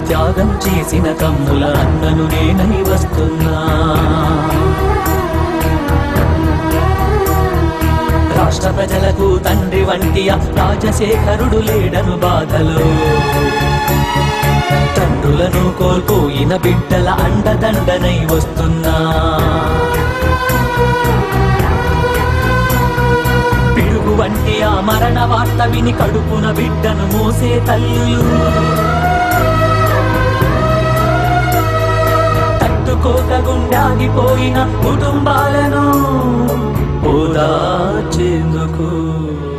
త్యాగం చేసిన కమ్ముల అన్నను నేనై వస్తున్నా రాష్ట్ర ప్రజలకు తండ్రి వంటి ఆ రాజశేఖరుడు లేడను బాధలో తండ్రులను కోల్పోయిన బిడ్డల అండదండనై వస్తున్నా పిడుగు వంటి ఆ మరణ వార్త విని కడుపున బిడ్డను మోసే తల్లులు తట్టుకోక గుండాగిపోయిన కుటుంబాలను ఓదార్చేందుకు